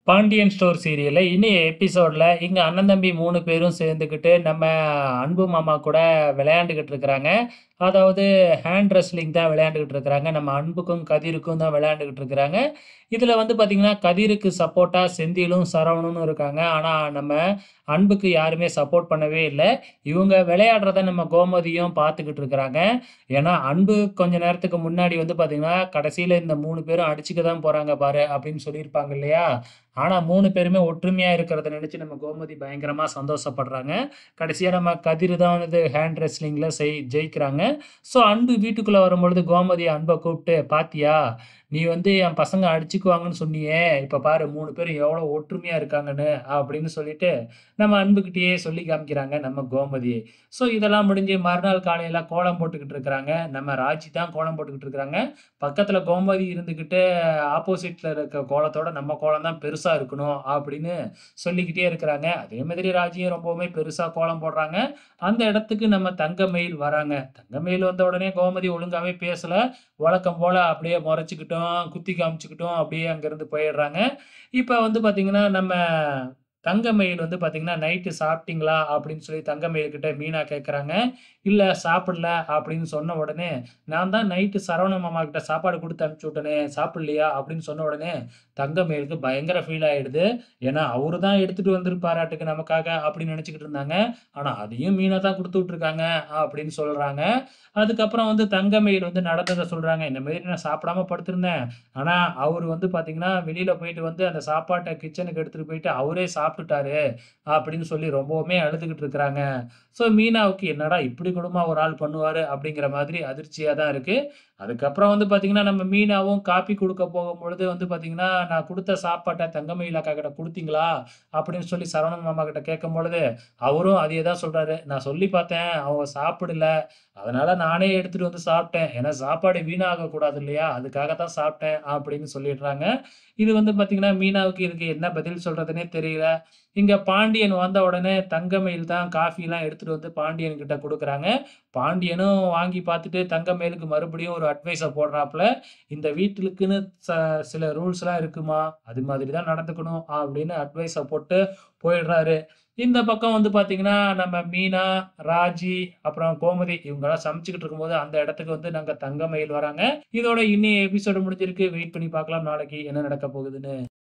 Pandian store சீரியல்ல இனிய எபிசோட்ல இங்க அண்ணன் தம்பி 3 பேரும் சேர்ந்துக்கிட்டு நம்ம அன்பு மாமா கூட விளையாண்டுகிட்டு இருக்கிறாங்க. அதாவது ஹேண்ட் ரெஸ்லிங் தான் விளையாண்டுகிட்டு இருக்கிறாங்க. நம்ம அன்புக்கும், கதிருக்கும் தான் விளையாண்டுகிட்டு இருக்கிறாங்க. இதுல வந்து பார்த்தீங்கன்னா, கதிருக்கு சப்போர்ட்டா செந்திலும், சரவணனும் இருக்காங்க. ஆனா நம்ம அன்புக்கு யாருமே சப்போர்ட் பண்ணவே இல்ல. இவங்க விளையாடுறத நம்ம கோமதியும் பார்த்துக்கிட்டு இருக்கிறாங்க. ஏன்னா, அன்பு கொஞ்ச நேரத்துக்கு முன்னாடி வந்து பார்த்தீங்கன்னா, "கடைசியில இந்த 3 பேரும் அடிச்சுக்க தான் போறாங்க பாரு" அப்படின்னு சொல்லியிருப்பாங்க இல்லையா? ஆனா 3 பேருமே ஒற்றுமையா இருக்கிறத நினைச்சு நம்ம கோமதி பயங்கரமா சந்தோஷப்படுறாங்க. கடைசியா நம்ம கதிர் தான் வந்து ஹேண்ட் ரெஸ்லிங்ல செய் ஜெயிக்கிறாங்க. ஸோ அன்பு வீட்டுக்குள்ள வரும்பொழுது கோமதி அன்ப கூப்பிட்டு, "பாத்தியா? நீ வந்து என் பசங்க அடிச்சுக்குவாங்கன்னு சொன்னியே! இப்ப பாரு 3 பேரும் எவ்வளோ ஒற்றுமையா இருக்காங்கன்னு" அப்படின்னு சொல்லிட்டு, நம்ம அன்புகிட்டயே சொல்லி காமிக்கிறாங்க நம்ம கோமதி. ஸோ இதெல்லாம் முடிஞ்சு மறுநாள் காலையில கோலம் போட்டுக்கிட்டு இருக்கிறாங்க. நம்ம ராஜி தான் கோலம் போட்டுக்கிட்டு இருக்கிறாங்க. பக்கத்துல கோமதி இருந்துகிட்டு, ஆப்போசிட்ல இருக்க கோலத்தோட நம்ம கோலம் தான் பெருசா இருக்கணும் அப்படின்னு சொல்லிக்கிட்டே இருக்கிறாங்க. அதே மாதிரி ராஜியும் ரொம்பவுமே பெருசா கோலம் போடுறாங்க. அந்த இடத்துக்கு நம்ம தங்கமயில் வராங்க. தங்கமயில் வந்த உடனே கோமதி ஒழுங்காவே பேசல. வழக்கம் போல அப்படியே முறைச்சுக்கிட்டும், குத்தி காமிச்சுக்கிட்டும் அப்படியே அங்கருந்து போயிடுறாங்க. இப்ப வந்து பார்த்தீங்கன்னா, நம்ம தங்கமயில் வந்து பார்த்தீங்கன்னா, "நைட்டு சாப்பிட்டீங்களா?" அப்படின்னு சொல்லி தங்கமயில் கிட்ட மீனா கேட்கறாங்க. "இல்ல சாப்பிடல" அப்படின்னு சொன்ன உடனே, "நான் தான் நைட்டு சரவண மாமா கிட்ட சாப்பாடு குடுத்து அனுப்பிச்சு விட்டனே, சாப்பிடலையா?" அப்படின்னு சொன்ன உடனே, தங்கமயிலுக்கு பயங்கர ஃபீல் ஆயிடுது. ஏன்னா, அவரு தான் எடுத்துட்டு வந்திருப்பாராட்டுக்கு நமக்காக அப்படின்னு நினைச்சுக்கிட்டு இருந்தாங்க. ஆனா அதையும் மீனா தான் குடுத்து விட்டுருக்காங்க அப்படின்னு சொல்றாங்க. அதுக்கப்புறம் வந்து தங்கமயில் வந்து நடந்தத சொல்றாங்க. "இந்த மாரி நான் சாப்பிடாம படுத்திருந்தேன். ஆனா அவரு வந்து பார்த்தீங்கன்னா, வெளியில போயிட்டு வந்து அந்த சாப்பாட்ட கிச்சனுக்கு எடுத்துட்டு போயிட்டு அவரே சாப்பிட்டுட்டாரு" அப்படின்னு சொல்லி ரொம்பவுமே அழுதுகிட்டு இருக்கிறாங்க. ஸோ மீனாவுக்கு என்னடா இப்படி கூடமா ஒரு ஆள் பண்ணுவாரு அப்படிங்கிற மாதிரி அதிர்ச்சியா தான் இருக்கு. அதுக்கப்புறம் வந்து பார்த்தீங்கன்னா, நம்ம மீனாவும் காப்பி குடுக்க போகும்பொழுது வந்து பார்த்தீங்கன்னா, "நான் குடுத்த சாப்பாட்ட தங்கமயில் அக்கா கிட்ட குடுத்தீங்களா?" அப்படின்னு சொல்லி சரவணன் மாமா கிட்ட கேட்கும்பொழுது, அவரும் அதே தான் சொல்றாரு. "நான் சொல்லி பார்த்தேன். அவங்க சாப்பிடல. அதனால நானே எடுத்துட்டு வந்து சாப்பிட்டேன். ஏன்னா சாப்பாடு வீணாகக் கூடாது இல்லையா? அதுக்காக தான் சாப்பிட்டேன்" அப்படின்னு சொல்லிடுறாங்க. இது வந்து பார்த்தீங்கன்னா, மீனாவுக்கு இதுக்கு என்ன பதில் சொல்றதுன்னே தெரியல. இங்க பாண்டியன் வந்த உடனே தங்கமயில் தான் காஃபிலாம் எடுத்துட்டு வந்து பாண்டியன் கிட்ட குடுக்குறாங்க. பாண்டியனும் வாங்கி பார்த்துட்டு தங்கமயிலுக்கு மறுபடியும் ஒரு அட்வைஸ போடுறாப்புல. "இந்த வீட்டுக்குன்னு ச சில ரூல்ஸ்லாம் இருக்குமா? அது மாதிரி தான் நடந்துக்கணும்" அப்படின்னு அட்வைஸ போட்டு போயிடுறாரு. இந்த பக்கம் வந்து பார்த்தீங்கன்னா, நம்ம மீனா, ராஜி, அப்புறம் கோமதி இவங்கலாம் சமைச்சுக்கிட்டு இருக்கும்போது, அந்த இடத்துக்கு வந்து நாங்க தங்கமயில் வராங்க. இதோட இன்னைய எபிசோடு முடிஞ்சிருக்கு. வெயிட் பண்ணி பார்க்கலாம் நாளைக்கு என்ன நடக்கப் போகுதுன்னு.